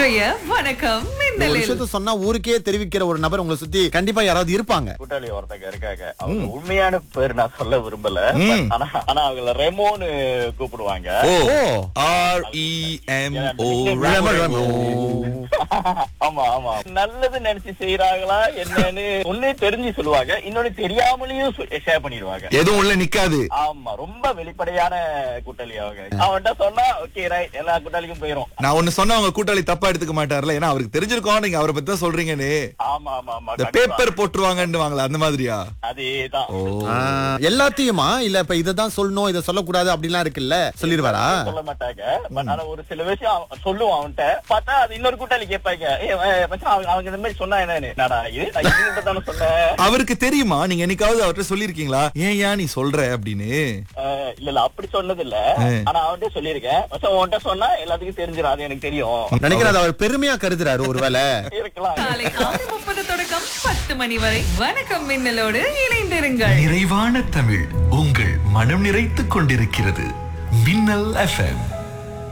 இன்றைய வணக்கம் ஒரு மின்னலில் விஷயத்த சொன்னா ஊருக்கே தெரிவிக்கிற ஒரு நபர் உங்களை சுத்தி கண்டிப்பா யாராவது இருப்பாங்க கூட்டாளி ஒருத்தங்க இருக்காங்க அவங்க உண்மையான பேர் நான் சொல்ல விரும்பல ஆனா ஆனா அவங்கள ரெமோன்னு கூப்பிடுவாங்க oh oh R E M O Remo, Remo. ஆமா ஆமா நல்லது நினைச்சு செய்யறாங்களா என்னன்னு ஒண்ணு தெரிஞ்சு சொல்லுவாங்க இன்னொன்னு தெரியாமலேயும் ஷேர் பண்ணிடுவாங்க எதுவும் உள்ள நிக்காது ஆமா ரொம்ப வெளிப்படையான கூட்டாளி அவங்க அவன்கிட்ட சொன்னா ஓகே ரைட் எல்லா கூட்டாளிக்கும் போயிரும் நான் ஒண்ணு சொன்னா உங்க கூட்டாளி தப்பா எடுத்துக்க மாட்டார்ல ஏன்னா அவருக்கு தெரிஞ்சிருக்கோம் நீங்க அவரை பத்தி தான் சொல்றீங்கன்னு ஆமா ஆமா ஆமா இந்த கண்டிப்பா. பேப்பர் போட்டுருவாங்கன்னு வாங்களா அந்த மாதிரியா அதேதான் ஓ ஆ, எல்லாத்தையுமா இல்ல இப்ப இததான் சொல்லணும் இத சொல்லக்கூடாது அப்படிலாம் இருக்குல்ல சொல்லிடுவாரா சொல்ல மாட்டாங்க பட் ஆனா ஒரு சில விஷயம் அவன் சொல்லுவான் அவன்கிட்ட பார்த்தா அது இன்னொரு கூட்டாளி கேட்பாங்க ஏய், ஏய், மச்சான், அவங்க அவங்க இந்த மாதிரி சொன்னா என்னன்னு என்னடா இது நான் இதுகிட்ட தானே சொன்னேன் அவருக்கு தெரியுமா நீங்க என்னைக்காவது அவர்கிட்ட சொல்லிருக்கீங்களா ஏன் ஏன் நீ சொல்ற அப்படின்னு அஹ், இல்ல இல்ல அப்படி சொன்னது இல்ல ஆ. ஆனா அவன்கிட்ட சொல்லியிருக்கேன் மச்சான் உன்கிட்ட சொன்னா எல்லாத்துக்கும் தெரிஞ்சிடும் அது எனக்கு தெரியும் நினைக்கிறேன் அது அவர் பெருமையா கருதுறாரு ஒருவேளை இருக்கலாம் காலை ஆறு முப்பது தொடக்கம் பத்து மணி வரை வணக்கம் மின்னலோடு இணைந்திருங்கள் நிறைவான தமிழ் உங்கள் மனம் நிறைத்துக் கொண்டிருக்கிறது மின்னல் எஃப்எம்